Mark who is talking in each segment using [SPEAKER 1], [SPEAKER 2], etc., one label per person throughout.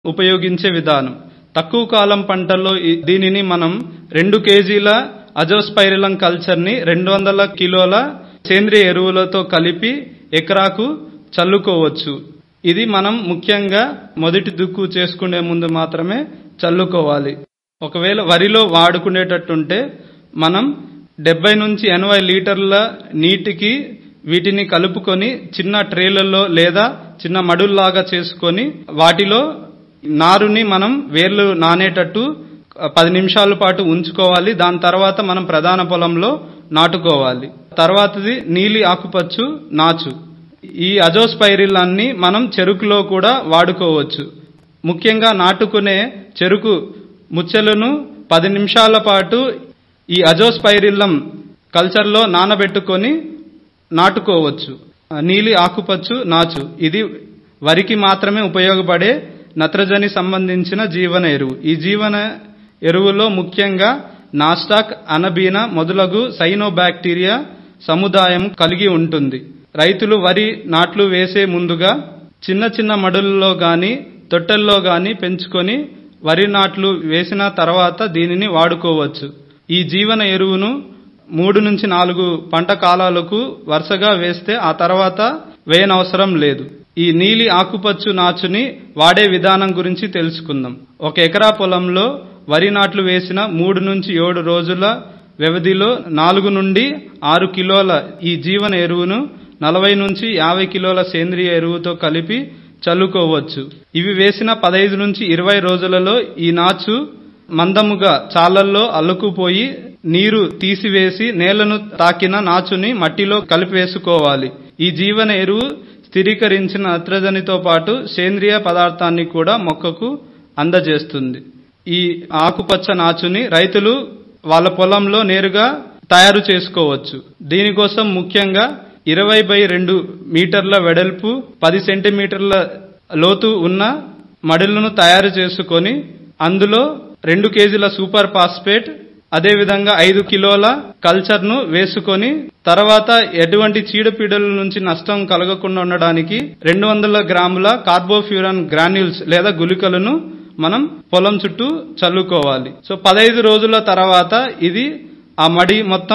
[SPEAKER 1] ఉపయోగించే విధానం తక్కువ కాలం పంటల్లో ఈ- దీనిని మనం రెండు కేజీల అజోస్పైరిలం కల్చర్ని రెండు వందల కిలోల సేంద్రియ ఎరువులతో కలిపి ఎకరాకు చల్లుకోవచ్చు ఇది మనం ముఖ్యంగా మొదటి దుక్కు చేసుకునే ముందు మాత్రమే చల్లుకోవాలి ఒకవేళ వరిలో వాడుకునేటట్టుంటే మనం డెబ్బై నుంచి ఎనభై లీటర్ల నీటికి వీటిని కలుపుకొని చిన్న ట్రేలలో లేదా చిన్న మడుల్లాగా చేసుకొని వాటిలో నారుని మనం వేర్లు నానేటట్టు పది నిమిషాల పాటు ఉంచుకోవాలి దాని తర్వాత మనం ప్రధాన పొలంలో నాటుకోవాలి తర్వాతది నీలి ఆకుపచ్చు నాచు ఈ అజోస్పైరిల్లాన్ని మనం చెరుకులో కూడా వాడుకోవచ్చు ముఖ్యంగా నాటుకునే చెరుకు ముచ్చెలను పది నిమిషాల పాటు ఈ అజోస్పైరిల్లం కల్చర్లో నానబెట్టుకొని నాటుకోవచ్చు ఆ, నీలి ఆకుపచ్చు నాచు ఇది వరికి మాత్రమే ఉపయోగపడే నత్రజని సంబంధించిన జీవన ఎరువు ఈ జీవన ఎరువులో ముఖ్యంగా నాస్టాక్ అనబీన మొదలగు సైనోబాక్టీరియా సముదాయం కలిగి ఉంటుంది రైతులు వరి నాట్లు వేసే ముందుగా చిన్న చిన్న మడుల్లో గాని తొట్టెల్లో గాని పెంచుకొని వరి నాట్లు వేసిన తర్వాత దీనిని వాడుకోవచ్చు ఈ జీవన ఎరువును మూడు నుంచి నాలుగు పంట కాలాలకు వరుసగా వేస్తే ఆ తర్వాత వేయనవసరం లేదు ఈ నీలి ఆకుపచ్చు నాచుని వాడే విధానం గురించి తెలుసుకుందాం ఒక ఎకరా పొలంలో వరి నాట్లు వేసిన మూడు నుంచి ఏడు రోజుల వ్యవధిలో నాలుగు నుండి ఆరు కిలోల ఈ జీవన ఎరువును నలభై నుంచి యాభై కిలోల సేంద్రియ ఎరువుతో కలిపి చల్లుకోవచ్చు ఇవి వేసిన పదహైదు నుంచి ఇరవై రోజులలో ఈ నాచు మందముగా చాలల్లో అల్లుకుపోయి నీరు తీసివేసి నేలను తాకిన నాచుని మట్టిలో కలిపివేసుకోవాలి ఈ జీవన ఎరువు స్థిరీకరించిన నత్రజనితో పాటు సేంద్రియ పదార్థాన్ని కూడా మొక్కకు అందజేస్తుంది ఈ ఆకుపచ్చ నాచుని రైతులు వాళ్ళ పొలంలో నేరుగా తయారు చేసుకోవచ్చు దీనికోసం ముఖ్యంగా ఇరవై బై రెండు మీటర్ల వెడల్పు పది సెంటీమీటర్ల లోతు ఉన్న మడులను తయారు చేసుకొని అందులో రెండు కేజీల సూపర్ ఫాస్ఫేట్ అదేవిధంగా ఐదు కిలోల కల్చర్ను వేసుకొని తర్వాత ఎటువంటి చీడపీడల నుంచి నష్టం కలగకుండా ఉండడానికి రెండు వందల గ్రాముల కార్బోఫ్యూరాన్ గ్రాన్యూల్స్ లేదా గుళికలను మనం పొలం చుట్టూ చల్లుకోవాలి సో పదహైదు రోజుల తర్వాత ఇది ఆ మడి మొత్తం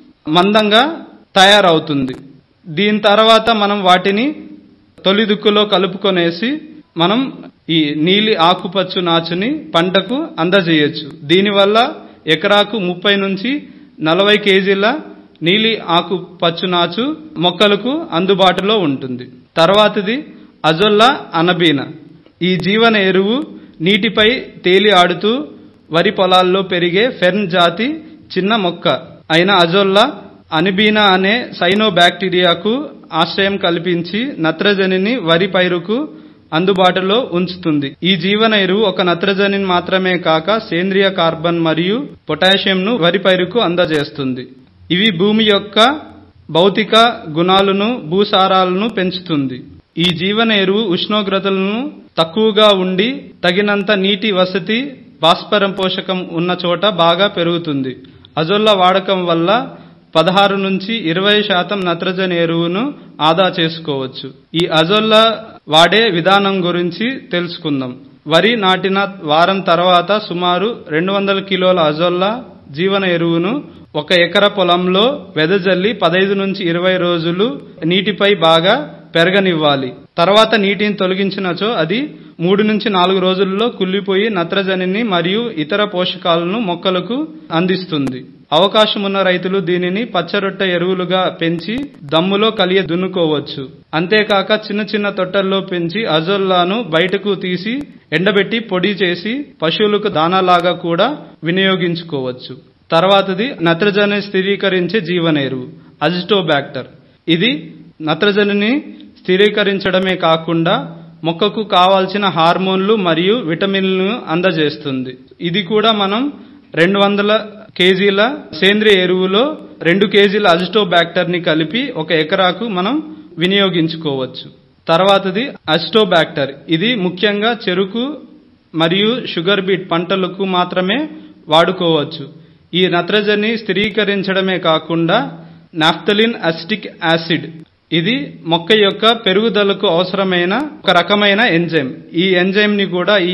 [SPEAKER 1] మందంగా తయారవుతుంది దీని తర్వాత మనం వాటిని తొలి దుక్కులో కలుపుకొనేసి మనం ఈ నీలి ఆకుపచ్చు నాచుని పంటకు అందజేయచ్చు దీనివల్ల ఎకరాకు ముప్పై నుంచి నలభై కేజీల నీలి ఆకు పచ్చు నాచు మొక్కలకు అందుబాటులో ఉంటుంది తర్వాతది అజొల్లా అనబీన ఈ జీవన ఎరువు నీటిపై తేలి ఆడుతూ వరి పొలాల్లో పెరిగే ఫెర్న్ జాతి చిన్న మొక్క అయిన అజొల్లా అనిబీనా అనే సైనో బ్యాక్టీరియాకు ఆశ్రయం కల్పించి నత్రజనిని వరి పైరుకు అందుబాటులో ఉంచుతుంది ఈ జీవన ఎరువు ఒక నత్రజనిని మాత్రమే కాక సేంద్రియ కార్బన్ మరియు పొటాషియంను వరి పైరుకు అందజేస్తుంది ఇవి భూమి యొక్క భౌతిక గుణాలను భూసారాలను పెంచుతుంది ఈ జీవన ఎరువు ఉష్ణోగ్రతలను తక్కువగా ఉండి తగినంత నీటి వసతి భాస్వరం పోషకం ఉన్న చోట బాగా పెరుగుతుంది అజొల్ల వాడకం వల్ల పదహారు నుంచి ఇరవై శాతం నత్రజని ఎరువును ఆదా చేసుకోవచ్చు ఈ అజొల్ల వాడే విధానం గురించి తెలుసుకుందాం వరి నాటిన వారం తర్వాత సుమారు రెండు వందల కిలోల అజొల్ల జీవన ఎరువును ఒక ఎకర పొలంలో వెదజల్లి పదహైదు నుంచి ఇరవై రోజులు నీటిపై బాగా పెరగనివ్వాలి తర్వాత నీటిని తొలగించినచో అది మూడు నుంచి నాలుగు రోజుల్లో కుళ్ళిపోయి నత్రజనిని మరియు ఇతర పోషకాలను మొక్కలకు అందిస్తుంది అవకాశం ఉన్న రైతులు దీనిని పచ్చరొట్ట ఎరువులుగా పెంచి దమ్ములో కలియ దున్నుకోవచ్చు అంతేకాక చిన్న చిన్న తొట్టల్లో పెంచి అజొల్లాను బయటకు తీసి ఎండబెట్టి పొడి చేసి పశువులకు దానాలాగా కూడా వినియోగించుకోవచ్చు తర్వాతది నత్రజని స్థిరీకరించే జీవన ఎరువు అజిటోబాక్టర్ ఇది నత్రజనిని స్థిరీకరించడమే కాకుండా మొక్కకు కావాల్సిన హార్మోన్లు మరియు విటమిన్లను అందజేస్తుంది ఇది కూడా మనం రెండు వందల కేజీల సేంద్రియ ఎరువులో రెండు కేజీల అజిటోబాక్టర్ ని కలిపి ఒక ఎకరాకు మనం వినియోగించుకోవచ్చు తర్వాతది అజిటోబాక్టర్ ఇది ముఖ్యంగా చెరుకు మరియు షుగర్ బీట్ పంటలకు మాత్రమే వాడుకోవచ్చు ఈ నత్రజని స్థిరీకరించడమే కాకుండా నాఫ్తలిన్ అసిటిక్ యాసిడ్ ఇది మొక్క యొక్క పెరుగుదలకు అవసరమైన ఒక రకమైన ఎంజైమ్ ఈ ఎంజైమ్ ని కూడా ఈ